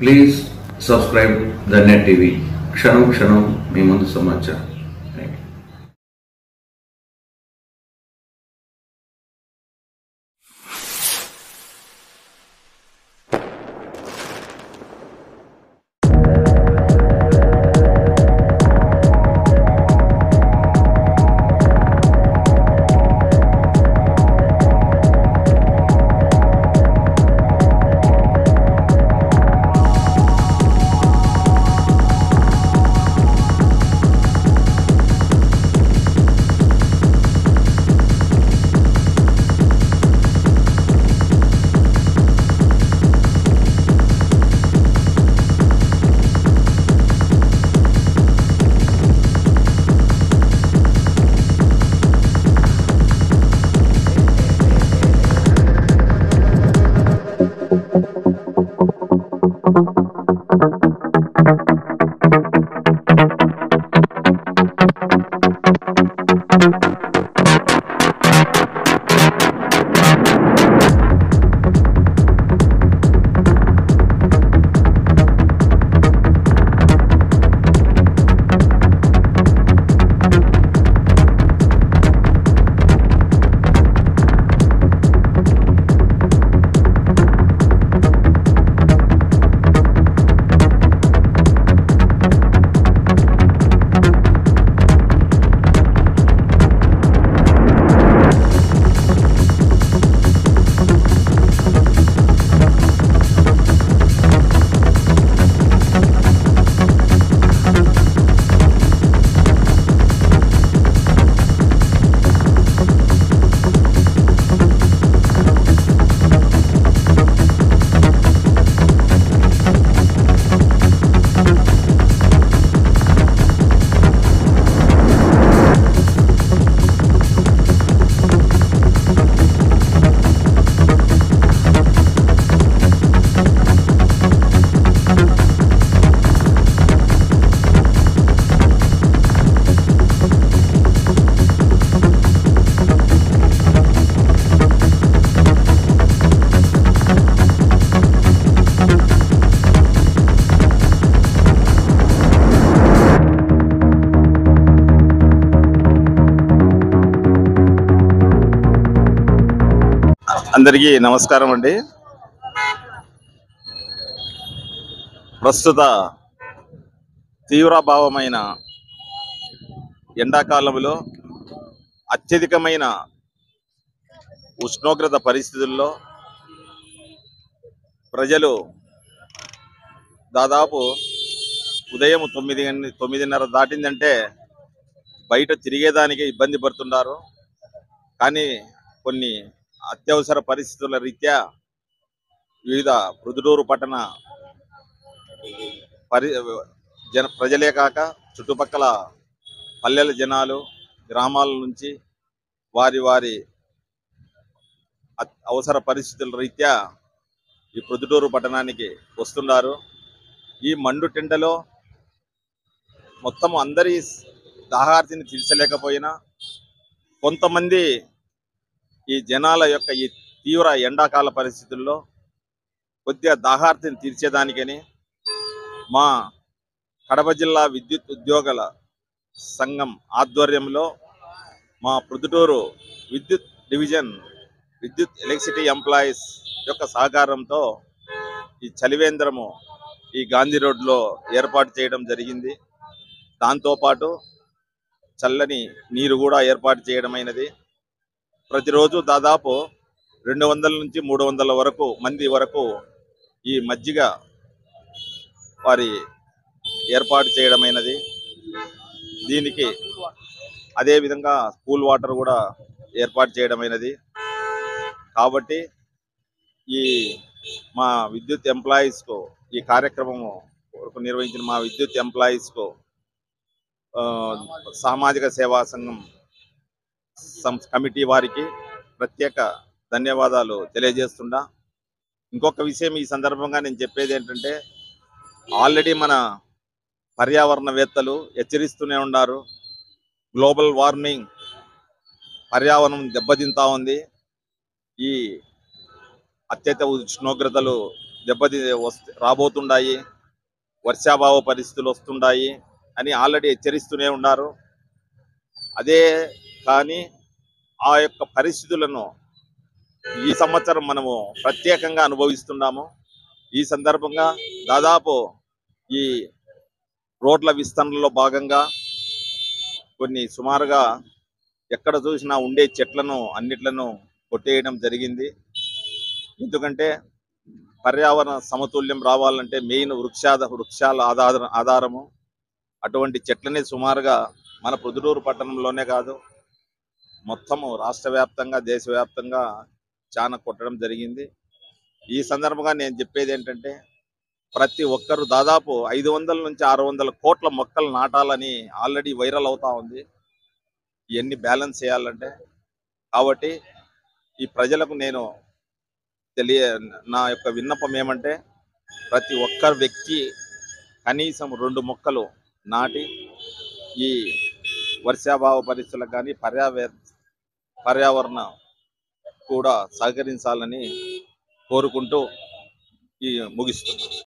please subscribe the net TV క్షణం క్షణం మీ ముందు సమాచారం థ్యాంక్ యూ అందరికీ నమస్కారం అండి ప్రస్తుత తీవ్రభావమైన ఎండాకాలంలో అత్యధికమైన ఉష్ణోగ్రత పరిస్థితుల్లో ప్రజలు దాదాపు ఉదయం తొమ్మిది గంట- తొమ్మిదిన్నర దాటిందంటే బయట తిరిగేదానికి ఇబ్బంది పడుతున్నారు కానీ కొన్ని అత్యవసర పరిస్థితుల రీత్యా వివిధ ప్రొద్దుటూరు పట్టణ పరి జన ప్రజలే కాక చుట్టుపక్కల పల్లెల జనాలు గ్రామాల నుంచి వారి వారి అత్- అవసర పరిస్థితుల రీత్యా ఈ ప్రొద్దుటూరు పట్టణానికి వస్తున్నారు ఈ మండు టెండలో మొత్తం అందరి దాహార్తిని తీర్చలేకపోయినా కొంతమంది ఈ జనాల యొక్క ఈ తీవ్ర ఎండాకాల పరిస్థితుల్లో కొద్దిగా దాహార్తిని తీర్చేదానికని మా కడప జిల్లా విద్యుత్ ఉద్యోగుల సంఘం ఆధ్వర్యంలో మా ప్రొద్దుటూరు విద్యుత్ డివిజన్ విద్యుత్ ఎలక్ట్రిసిటీ ఎంప్లాయీస్ యొక్క సహకారంతో ఈ చలివేంద్రము ఈ గాంధీ రోడ్లో ఏర్పాటు చేయడం జరిగింది దాంతోపాటు చల్లని నీరు కూడా ఏర్పాటు చేయడమైనది ప్రతిరోజు దాదాపు రెండు వందల నుంచి మూడు వందల వరకు మంది వరకు ఈ మజ్జిగ వారి ఏర్పాటు చేయడమైనది దీనికి అదే విధంగా కూల్ వాటర్ కూడా ఏర్పాటు చేయడమైనది కాబట్టి ఈ మా విద్యుత్ ఎంప్లాయీస్కు ఈ కార్యక్రమము వరకు నిర్వహించిన మా విద్యుత్ ఎంప్లాయీస్కు ఆ, సామాజిక సేవా సంఘం సం- కమిటీ వారికి ప్రత్యేక ధన్యవాదాలు తెలియజేస్తుండా ఇంకొక విషయం ఈ సందర్భంగా నేను చెప్పేది ఏంటంటే ఆల్రెడీ మన పర్యావరణవేత్తలు హెచ్చరిస్తూనే ఉన్నారు గ్లోబల్ వార్మింగ్ పర్యావరణం దెబ్బతింటా ఉంది ఈ అత్యధిక ఉష్ణోగ్రతలు దెబ్బతి వస్తే రాబోతుండాయి వర్షాభావ పరిస్థితులు వస్తుండాయి అని ఆల్రెడీ హెచ్చరిస్తూనే ఉన్నారు అదే కానీ ఆ యొక్క పరిస్థితులను ఈ సంవత్సరం మనము ప్రత్యేకంగా అనుభవిస్తున్నాము ఈ సందర్భంగా దాదాపు ఈ రోడ్ల విస్తరణలో భాగంగా కొన్ని సుమారుగా ఎక్కడ చూసినా ఉండే చెట్లను అన్నిట్లను కొట్టేయడం జరిగింది ఎందుకంటే పర్యావరణ సమతుల్యం రావాలంటే మెయిన్ వృక్షాద వృక్షాల ఆధార ఆధారము అటువంటి చెట్లనే సుమారుగా మన ప్రొద్దుటూరు పట్టణంలోనే కాదు మొత్తము రాష్ట్ర వ్యాప్తంగా దేశవ్యాప్తంగా చాలా కొట్టడం జరిగింది ఈ సందర్భంగా నేను చెప్పేది ఏంటంటే ప్రతి ఒక్కరు దాదాపు ఐదు వందల నుంచి ఆరు వందల కోట్ల మొక్కలు నాటాలని ఆల్రెడీ వైరల్ అవుతా ఉంది ఇవన్నీ బ్యాలెన్స్ చేయాలంటే కాబట్టి ఈ ప్రజలకు నేను తెలియ నా యొక్క విన్నపం ఏమంటే ప్రతి ఒక్క వ్యక్తి కనీసం రెండు మొక్కలు నాటి ఈ వర్షాభావ పరిస్థితులకు కానీ పర్యావర పర్యావరణ కూడా సహకరించాలని కోరుకుంటూ ఈ ముగిస్తున్నాను